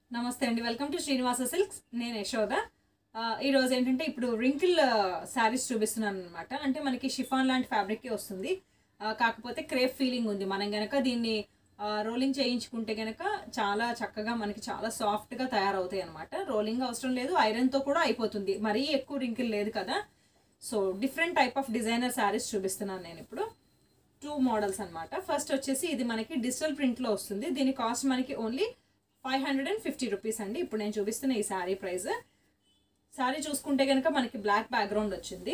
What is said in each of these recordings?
నమస్తే అండి welcome to Srinivasa silks నేను యశోద ఆ, ఈరోజు ఏంటంటే ఇప్పుడు రింకిల్ శారీస్ చూపిస్తున్నాను అనమాట అంటే మనకి షిఫాన్ లాంటి ఫ్యాబ్రికే వస్తుంది ఆ, కాకపోతే క్రేప్ ఫీలింగ్ ఉంది మనం గనక దీన్ని రోలింగ్ చేయించుకుంటే గనక చాలా చక్కగా మనకి చాలా సాఫ్ట్గా తయారవుతాయి అనమాట రోలింగ్ అవసరం లేదు ఐరన్తో కూడా అయిపోతుంది మరీ ఎక్కువ రింకిల్ లేదు కదా so different type of designer sarees చూపిస్తున్నాను నేను ఇప్పుడు టూ మోడల్స్ అన్నమాట ఫస్ట్ వచ్చేసి ఇది మనకి డిజిటల్ ప్రింట్లో వస్తుంది దీని కాస్ట్ మనకి only five hundred and fifty rupees అండి ఇప్పుడు నేను చూపిస్తున్న ఈ శారీ ప్రైస్ శారీ చూసుకుంటే కనుక మనకి బ్లాక్ బ్యాక్గ్రౌండ్ వచ్చింది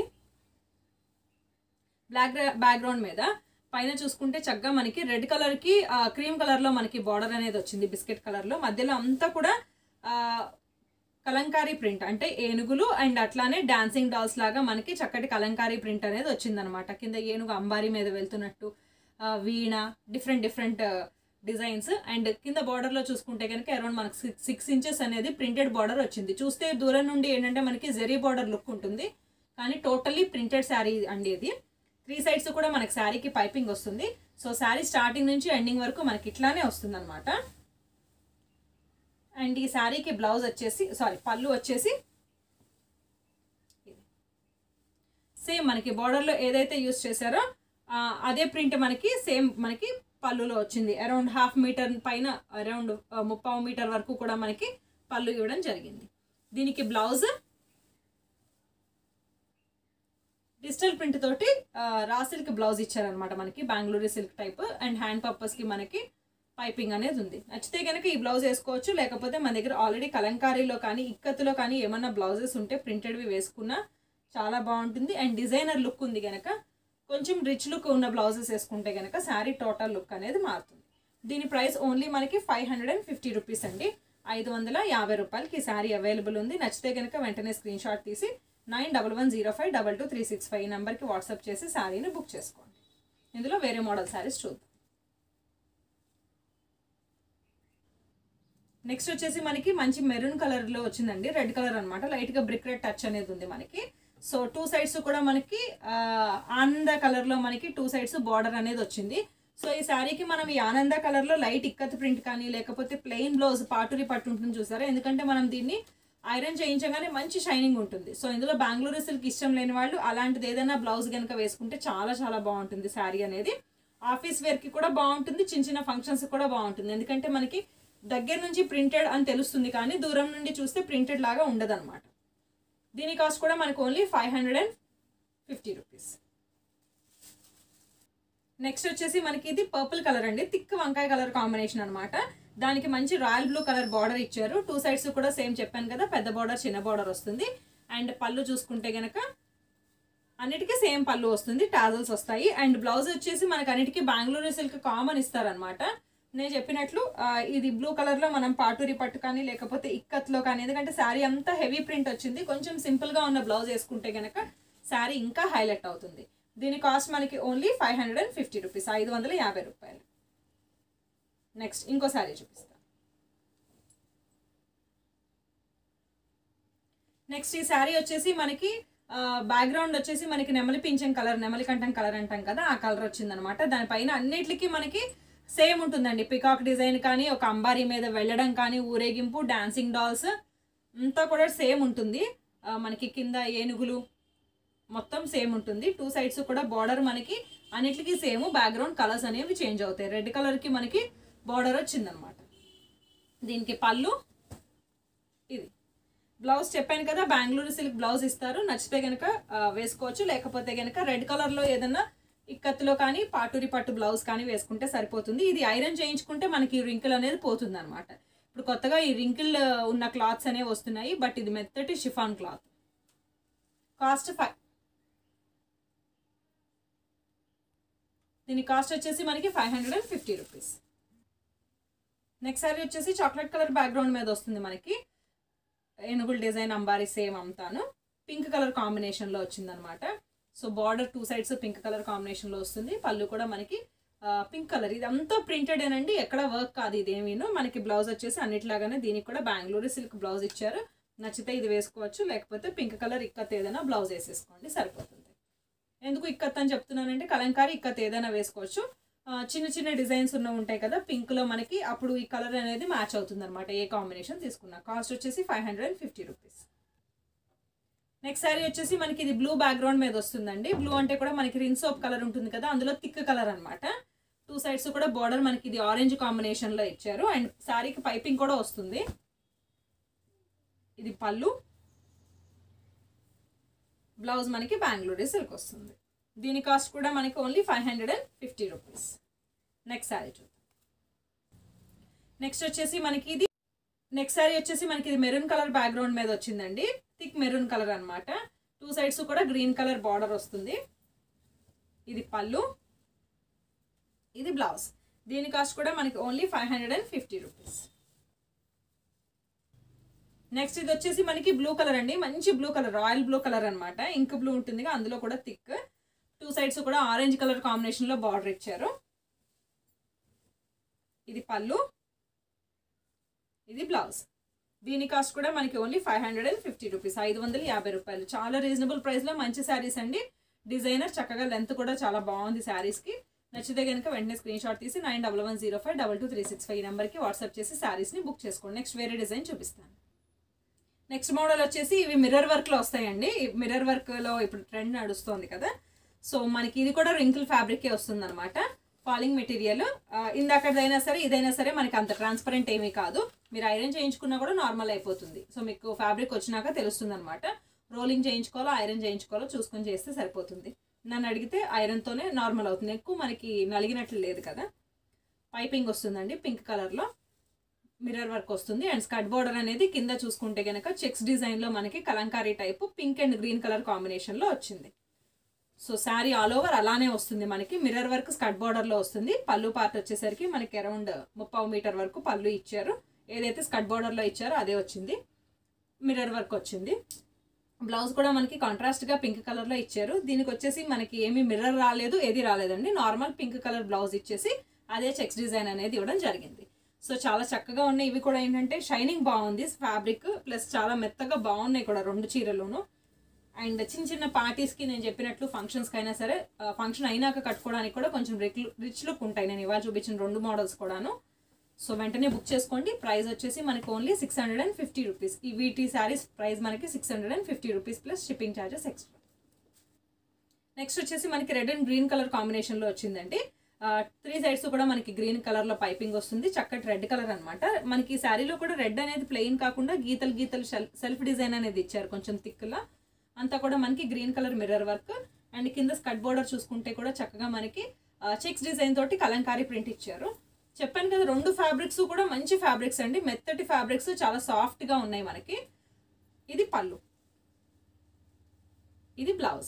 బ్లాక్ బ్యాక్గ్రౌండ్ మీద పైన చూసుకుంటే చక్కగా మనకి రెడ్ కలర్కి క్రీమ్ కలర్లో మనకి బార్డర్ అనేది వచ్చింది బిస్కెట్ కలర్లో మధ్యలో అంతా కూడా ఆ, కలంకారీ ప్రింట్ అంటే ఏనుగులు అండ్ అట్లానే డాన్సింగ్ డాల్స్ లాగా మనకి చక్కటి కలంకారీ ప్రింట్ అనేది వచ్చిందనమాట కింద ఏనుగు అంబారీ మీద వెళ్తున్నట్టు ఆ, వీణ డిఫరెంట్ డిఫరెంట్ డిజైన్స్ అండ్ కింద border లో చూసుకుంటే కనుక అరౌండ్ మనకి సిక్స్ సిక్స్ ఇంచెస్ అనేది ప్రింటెడ్ బార్డర్ వచ్చింది చూస్తే దూరం నుండి ఏంటంటే మనకి జెరీ బార్డర్ లుక్ ఉంటుంది కానీ టోటల్లీ ప్రింటెడ్ శారీ అండి ఇది త్రీ సైడ్స్ కూడా మనకి శారీకి పైపింగ్ వస్తుంది సో శారీ స్టార్టింగ్ నుంచి ఎండింగ్ వరకు మనకి ఇట్లానే వస్తుంది అనమాట అండ్ ఈ శారీకి బ్లౌజ్ వచ్చేసి సారీ పళ్ళు వచ్చేసి సేమ్ మనకి బార్డర్లో ఏదైతే యూస్ చేశారో ఆ, అదే ప్రింట్ మనకి సేమ్ మనకి పళ్ళులో వచ్చింది అరౌండ్ హాఫ్ మీటర్ పైన అరౌండ్ ముప్పావు మీటర్ వరకు కూడా మనకి పళ్ళు ఇవ్వడం జరిగింది దీనికి బ్లౌజ్ డిజిటల్ ప్రింట్ తోటి ఆ, రా సిల్క్ బ్లౌజ్ ఇచ్చారనమాట మనకి Bengaluru silk type and hand పర్పస్కి మనకి పైపింగ్ అనేది ఉంది నచ్చితే కనుక ఈ బ్లౌజ్ వేసుకోవచ్చు లేకపోతే మన దగ్గర ఆల్రెడీ కలంకారీలో కానీ ఇక్కత్తులో కానీ ఏమన్నా బ్లౌజెస్ ఉంటే ప్రింటెడ్వి వేసుకున్నా చాలా బాగుంటుంది అండ్ డిజైనర్ లుక్ ఉంది కనుక కొంచెం రిచ్ లుక్ ఉన్న బ్లౌజెస్ వేసుకుంటే కనుక శారీ టోటల్ లుక్ అనేది మారుతుంది దీని ప్రైస్ ఓన్లీ మనకి five hundred and fifty rupees అండి ఐదు వందల యాభై రూపాయలకి ఈ శారీ అవైలబుల్ ఉంది నచ్చితే కనుక వెంటనే స్క్రీన్ షాట్ తీసి nine double one zero five double two three six five నెంబర్కి వాట్సాప్ చేసి శారీని బుక్ చేసుకోండి ఇందులో వేరే మోడల్ శారీస్ చూద్దాం నెక్స్ట్ వచ్చేసి మనకి మంచి మెరూన్ కలర్ లో వచ్చిందండి రెడ్ కలర్ అనమాట లైట్ గా బ్రిక్ రెడ్ టచ్ అనేది ఉంది మనకి సో టూ సైడ్స్ కూడా మనకి ఆ, ఆనంద కలర్ లో మనకి టూ సైడ్స్ బార్డర్ అనేది వచ్చింది సో ఈ శారీకి మనం ఈ ఆనంద కలర్ లో లైట్ ఇక్కత్ ప్రింట్ కానీ లేకపోతే ప్లెయిన్ బ్లౌజ్ పాటూరి పట్టు ఉంటుంది చూసారా ఎందుకంటే మనం దీన్ని ఐరన్ చేయించగానే మంచి షైనింగ్ ఉంటుంది సో ఇందులో బెంగళూరు సిల్క్ ఇష్టం లేని వాళ్ళు అలాంటిది ఏదైనా బ్లౌజ్ కనుక వేసుకుంటే చాలా చాలా బాగుంటుంది శారీ అనేది ఆఫీస్ వేర్ కి కూడా బాగుంటుంది చిన్న చిన్న ఫంక్షన్స్ కూడా బాగుంటుంది ఎందుకంటే మనకి దగ్గర నుంచి ప్రింటెడ్ అని తెలుస్తుంది కానీ దూరం నుండి చూస్తే ప్రింటెడ్ లాగా ఉండదు అనమాట దీని కాస్ట్ కూడా మనకు only five hundred and fifty rupees next వచ్చేసి మనకి ఇది పర్పుల్ కలర్ అండి థిక్ వంకాయ కలర్ కాంబినేషన్ అనమాట దానికి మంచి రాయల్ బ్లూ కలర్ బార్డర్ ఇచ్చారు టూ సైడ్స్ కూడా సేమ్ చెప్పాను కదా పెద్ద బార్డర్ చిన్న బార్డర్ వస్తుంది అండ్ పళ్ళు చూసుకుంటే గనక అన్నిటికీ సేమ్ పళ్ళు వస్తుంది టాజల్స్ వస్తాయి అండ్ బ్లౌజ్ వచ్చేసి మనకి అన్నిటికీ బెంగళూరు సిల్క్ కామన్ ఇస్తారనమాట నేను చెప్పినట్లు ఆ, ఇది బ్లూ కలర్ లో మనం పాటూరి పట్టు కానీ లేకపోతే ఇక్కత్లో కానీ ఎందుకంటే శారీ అంతా హెవీ ప్రింట్ వచ్చింది కొంచెం సింపుల్ గా ఉన్న బ్లౌజ్ వేసుకుంటే గనక శారీ ఇంకా హైలైట్ అవుతుంది దీని కాస్ట్ మనకి only five hundred and fifty rupees ఐదు వందల యాభై రూపాయలు నెక్స్ట్ ఇంకో శారీ చూపిస్తాను నెక్స్ట్ ఈ శారీ వచ్చేసి మనకి బ్యాక్గ్రౌండ్ వచ్చేసి మనకి నెమలి పింఛన్ కలర్ నెమలి కంఠం కలర్ అంటాం కదా ఆ కలర్ వచ్చిందనమాట దానిపైన అన్నిటికీ మనకి సేమ్ ఉంటుందండి పికాక్ డిజైన్ కానీ ఒక అంబారీ మీద వెళ్ళడం కానీ ఊరేగింపు డాన్సింగ్ డాల్స్ అంతా కూడా సేమ్ ఉంటుంది ఆ, మనకి కింద ఏనుగులు మొత్తం సేమ్ ఉంటుంది టూ సైడ్స్ కూడా బార్డర్ మనకి అన్నిటికీ సేమ్ బ్యాక్గ్రౌండ్ కలర్స్ అనేవి చేంజ్ అవుతాయి రెడ్ కలర్కి మనకి బార్డర్ వచ్చిందనమాట దీనికి పళ్ళు ఇది బ్లౌజ్ చెప్పాను కదా బెంగళూరు సిల్క్ బ్లౌజ్ ఇస్తారు నచ్చితే కనుక వేసుకోవచ్చు లేకపోతే కనుక రెడ్ కలర్లో ఏదన్నా ఇక్కత్తులో కానీ పాటూరి పట్టు బ్లౌజ్ కానీ వేసుకుంటే సరిపోతుంది ఇది ఐరన్ చేయించుకుంటే మనకి రింకిల్ అనేది పోతుంది అనమాట ఇప్పుడు కొత్తగా ఈ రింకిల్ ఉన్న క్లాత్స్ అనేవి వస్తున్నాయి బట్ ఇది మెత్తటి షిఫాన్ క్లాత్ కాస్ట్ ఫైవ్ దీని కాస్ట్ వచ్చేసి మనకి five hundred and fifty rupees next saree వచ్చేసి చాక్లెట్ కలర్ బ్యాక్గ్రౌండ్ మీద వస్తుంది మనకి ఏనుగుల డిజైన్ అంబారీ సేమ్ అంతాను పింక్ కలర్ కాంబినేషన్లో వచ్చిందనమాట so border two sides pink colour కాంబినేషన్లో వస్తుంది పళ్ళు కూడా మనకి పింక్ కలర్ ఇదంతా ప్రింటెడ్ ఏనండి ఎక్కడ వర్క్ కాదు ఇదేమీను మనకి బ్లౌజ్ వచ్చేసి అన్నిట్లాగానే దీనికి కూడా బెంగళూరు సిల్క్ బ్లౌజ్ ఇచ్చారు నచ్చితే ఇది వేసుకోవచ్చు లేకపోతే పింక్ కలర్ ఇక్కత్ ఏదైనా బ్లౌజ్ వేసేసుకోండి సరిపోతుంది ఎందుకు ఇక్కత్ అని చెప్తున్నానంటే కలంకారీ ఇక్కత్ ఏదైనా వేసుకోవచ్చు ఆ, చిన్న చిన్న డిజైన్స్ ఉన్న ఉంటాయి కదా పింక్లో మనకి అప్పుడు ఈ కలర్ అనేది మ్యాచ్ అవుతుంది అనమాట ఏ కాంబినేషన్ తీసుకున్నా కాస్ట్ వచ్చేసి five hundred and fifty rupees next saree వచ్చేసి మనకి ఇది బ్లూ బ్యాక్గ్రౌండ్ మీద వస్తుందండి బ్లూ అంటే కూడా మనకి రిన్ సోప్ కలర్ ఉంటుంది కదా అందులో థిక్ కలర్ అనమాట టూ సైడ్స్ కూడా బార్డర్ మనకి ఇది ఆరెంజ్ కాంబినేషన్లో ఇచ్చారు అండ్ శారీకి పైపింగ్ కూడా వస్తుంది ఇది పళ్ళు బ్లౌజ్ మనకి బెంగళూరు సిల్క్ వస్తుంది దీని కాస్ట్ కూడా మనకి only five hundred and fifty rupees next saree చూద్దాం నెక్స్ట్ వచ్చేసి మనకి ఇది నెక్స్ట్ శారీ వచ్చేసి మనకి ఇది మెరూన్ కలర్ బ్యాక్గ్రౌండ్ మీద వచ్చిందండి థిక్ మెరూన్ కలర్ అన్నమాట టూ సైడ్స్ కూడా గ్రీన్ కలర్ బార్డర్ వస్తుంది ఇది పళ్ళు ఇది బ్లౌజ్ దీని కాస్ట్ కూడా మనకి only five hundred and fifty rupees next ఇది వచ్చేసి మనకి బ్లూ కలర్ అండి మంచి blue colour royal blue colour అనమాట ఇంక్ బ్లూ ఉంటుంది అందులో కూడా థిక్ టూ సైడ్స్ కూడా ఆరెంజ్ కలర్ కాంబినేషన్లో బార్డర్ ఇచ్చారు ఇది పళ్ళు ఇది బ్లౌజ్ దీని కాస్ట్ కూడా మనకి only five hundred and fifty rupees ఐదు వందల యాభై రూపాయలు చాలా రీజనబుల్ ప్రైస్లో మంచి శారీస్ అండి డిజైనర్ చక్కగా లెంత్ కూడా చాలా బాగుంది శారీస్కి నచ్చితే కనుక వెంటనే స్క్రీన్ షాట్ తీసి nine double one zero five double two three six five ఈ నెంబర్కి వాట్సాప్ చేసి శారీస్ని బుక్ చేసుకోండి నెక్స్ట్ వేరే డిజైన్ చూపిస్తాను నెక్స్ట్ మోడల్ వచ్చేసి ఇవి మిర్రర్ వర్క్లో వస్తాయండి మిర్రర్ వర్క్లో ఇప్పుడు ట్రెండ్ నడుస్తుంది కదా సో మనకి ఇది కూడా రింకిల్ ఫ్యాబ్రికే వస్తుంది అనమాట ఫాలింగ్ మెటీరియల్ ఇందాకదైనా సరే ఇదైనా సరే మనకి అంత ట్రాన్స్పరెంట్ ఏమీ కాదు మీరు ఐరన్ చేయించుకున్నా కూడా నార్మల్ అయిపోతుంది సో మీకు ఫ్యాబ్రిక్ వచ్చినాక తెలుస్తుంది అనమాట రోలింగ్ చేయించుకోవాలో ఐరన్ చేయించుకోవాలో చూసుకొని చేస్తే సరిపోతుంది నన్ను అడిగితే ఐరన్తోనే నార్మల్ అవుతుంది ఎక్కువ మనకి నలిగినట్లు లేదు కదా పైపింగ్ వస్తుందండి పింక్ కలర్లో మిర్రర్ వర్క్ వస్తుంది అండ్ స్కట్ బోర్డర్ అనేది కింద చూసుకుంటే కనుక చెక్స్ డిజైన్లో మనకి Kalamkari type pink and green colour కాంబినేషన్లో వచ్చింది సో శారీ ఆల్ ఓవర్ అలానే వస్తుంది మనకి మిర్రర్ వర్క్ స్కట్ బార్డర్లో వస్తుంది పళ్ళు పార్ట్ వచ్చేసరికి మనకి అరౌండ్ ముప్పావు మీటర్ వరకు పళ్ళు ఇచ్చారు ఏదైతే స్కట్ బార్డర్లో ఇచ్చారో అదే వచ్చింది మిర్రర్ వర్క్ వచ్చింది బ్లౌజ్ కూడా మనకి కాంట్రాస్ట్గా పింక్ కలర్లో ఇచ్చారు దీనికి వచ్చేసి మనకి ఏమీ మిర్రర్ రాలేదు ఏది రాలేదండి నార్మల్ పింక్ కలర్ బ్లౌజ్ ఇచ్చేసి అదే చెక్స్ డిజైన్ అనేది ఇవ్వడం జరిగింది సో చాలా చక్కగా ఉన్నాయి ఇవి కూడా ఏంటంటే షైనింగ్ బాగుంది ఫ్యాబ్రిక్ ప్లస్ చాలా మెత్తగా బాగున్నాయి కూడా రెండు చీరలోను అండ్ చిన్న చిన్న పార్టీస్కి నేను చెప్పినట్లు ఫంక్షన్స్కి అయినా సరే ఫంక్షన్ అయినాక కట్టుకోవడానికి కూడా కొంచెం రిక్ రిచ్ లుక్ ఉంటాయి నేను ఇవాళ చూపించిన రెండు మోడల్స్ కూడాను సో వెంటనే బుక్ చేసుకోండి ప్రైస్ వచ్చేసి మనకి only six hundred and fifty rupees ఈ వీటి శారీస్ ప్రైస్ మనకి six hundred and fifty rupees plus shipping charges extra next వచ్చేసి మనకి రెడ్ అండ్ గ్రీన్ కలర్ కాంబినేషన్లో వచ్చిందండి త్రీ సైడ్స్ కూడా మనకి గ్రీన్ కలర్లో పైపింగ్ వస్తుంది చక్కటి రెడ్ కలర్ అనమాట మనకి ఈ శారీలో కూడా రెడ్ అనేది ప్లెయిన్ కాకుండా గీతలు గీతలు సెల్ఫ్ డిజైన్ అనేది ఇచ్చారు కొంచెం థిక్లా అంతా కూడా మనకి green colour mirror work and కింద స్కట్ బోర్డర్ చూసుకుంటే కూడా చక్కగా మనకి చెక్స్ డిజైన్ తోటి కలంకారీ ప్రింట్ ఇచ్చారు చెప్పాను కదా రెండు ఫ్యాబ్రిక్స్ కూడా మంచి ఫ్యాబ్రిక్స్ అండి మెత్తటి ఫ్యాబ్రిక్స్ చాలా సాఫ్ట్గా ఉన్నాయి మనకి ఇది పళ్ళు ఇది బ్లౌజ్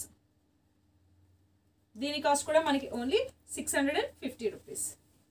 దీని కాస్ట్ కూడా మనకి only six hundred and fifty rupees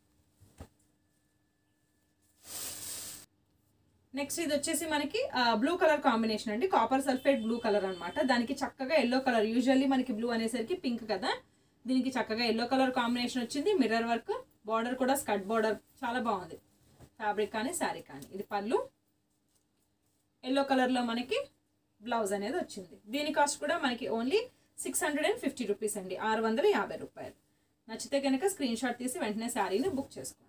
next ఇది వచ్చేసి మనకి బ్లూ కలర్ కాంబినేషన్ అండి కాపర్ సల్ఫేట్ బ్లూ కలర్ అనమాట దానికి చక్కగా ఎల్లో కలర్ యూజువల్లీ మనకి బ్లూ అనేసరికి పింక్ కదా దీనికి చక్కగా ఎల్లో కలర్ కాంబినేషన్ వచ్చింది మిర్రర్ వర్క్ బార్డర్ కూడా స్కట్ బార్డర్ చాలా బాగుంది ఫ్యాబ్రిక్ కానీ శారీ కానీ ఇది పళ్ళు ఎల్లో కలర్లో మనకి బ్లౌజ్ అనేది వచ్చింది దీని కాస్ట్ కూడా మనకి only six hundred and fifty rupees అండి ఆరు వందల యాభై రూపాయలు నచ్చితే కనుక స్క్రీన్ షాట్ తీసి వెంటనే శారీని బుక్ చేసుకోండి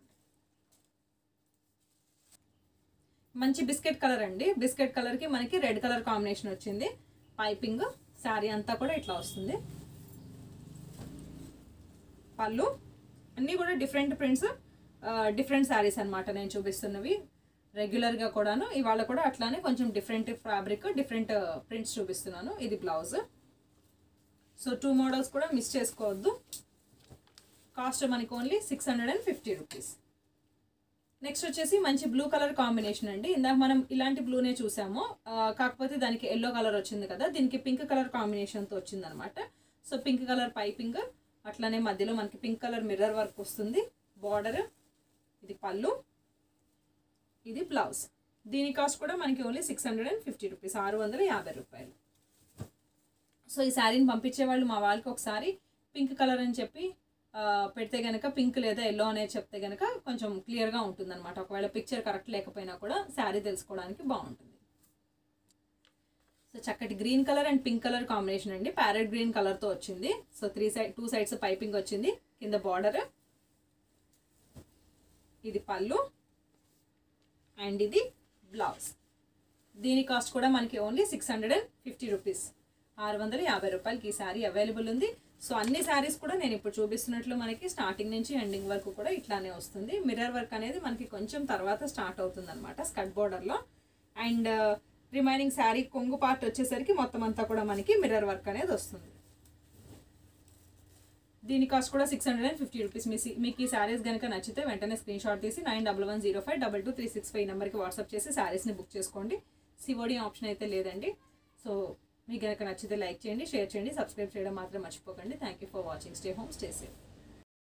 మంచి బిస్కెట్ కలర్ అండి బిస్కెట్ కలర్కి మనకి రెడ్ కలర్ కాంబినేషన్ వచ్చింది పైపింగ్ శారీ అంతా కూడా ఇట్లా వస్తుంది పళ్ళు అన్నీ కూడా డిఫరెంట్ ప్రింట్స్ డిఫరెంట్ శారీస్ అనమాట నేను చూపిస్తున్నవి రెగ్యులర్గా కూడాను ఇవాళ కూడా అట్లానే కొంచెం డిఫరెంట్ ఫ్యాబ్రిక్ డిఫరెంట్ ప్రింట్స్ చూపిస్తున్నాను ఇది బ్లౌజ్ సో టూ మోడల్స్ కూడా మిస్ చేసుకోవద్దు కాస్ట్ మనకి only six hundred and fifty rupees next వచ్చేసి మంచి బ్లూ కలర్ కాంబినేషన్ అండి ఇందాక మనం ఇలాంటి బ్లూనే చూసాము ఆ, కాకపోతే దానికి ఎల్లో కలర్ వచ్చింది కదా దీనికి పింక్ కలర్ కాంబినేషన్తో వచ్చింది అనమాట సో పింక్ కలర్ పైపింగ్ అట్లానే మధ్యలో మనకి పింక్ కలర్ మిర్రర్ వర్క్ వస్తుంది బార్డర్ ఇది పళ్ళు ఇది బ్లౌజ్ దీని కాస్ట్ కూడా మనకి only six hundred and fifty rupees ఆరు వందల యాభై రూపాయలు సో ఈ శారీని పంపించే వాళ్ళు మా వాళ్ళకి ఒకసారి పింక్ కలర్ అని చెప్పి ఆ, పెడితే కనుక పింక్ లేదా ఎల్లో అనేది చెప్తే కనుక కొంచెం క్లియర్గా ఉంటుంది అనమాట ఒకవేళ పిక్చర్ కరెక్ట్ లేకపోయినా కూడా శారీ తెలుసుకోవడానికి బాగుంటుంది సో చక్కటి green colour and pink colour combination అండి ప్యారెట్ గ్రీన్ కలర్తో వచ్చింది so three side two sides piping వచ్చింది కింద బార్డర్ ఇది పళ్ళు అండ్ ఇది బ్లౌజ్ దీని కాస్ట్ కూడా మనకి only six hundred and fifty rupees ఆరు వందల యాభై రూపాయలకి ఈ శారీ అవైలబుల్ ఉంది సో అన్ని శారీస్ కూడా నేను ఇప్పుడు చూపిస్తున్నట్లు మనకి స్టార్టింగ్ నుంచి ఎండింగ్ వరకు కూడా ఇట్లానే వస్తుంది మిర్రర్ వర్క్ అనేది మనకి కొంచెం తర్వాత స్టార్ట్ అవుతుంది అనమాట స్కట్ బోర్డర్లో అండ్ రిమైనింగ్ శారీ కొంగు పార్ట్ వచ్చేసరికి మొత్తం అంతా కూడా మనకి మిర్రర్ వర్క్ అనేది వస్తుంది దీని కాస్ట్ కూడా six hundred and fifty rupees మీ మీకు ఈ శారీస్ కనుక నచ్చితే వెంటనే స్క్రీన్ షాట్ తీసి nine double one zero five double two three six five నెంబర్కి వాట్సాప్ చేసి శారీస్ని బుక్ చేసుకోండి సివోడి ఆప్షన్ అయితే లేదండి సో మీకు కనుక నచ్చితే లైక్ చేయండి షేర్ చేయండి సబ్స్క్రైబ్ చేయడం మాత్రం మర్చిపోకండి thank you for watching stay home stay safe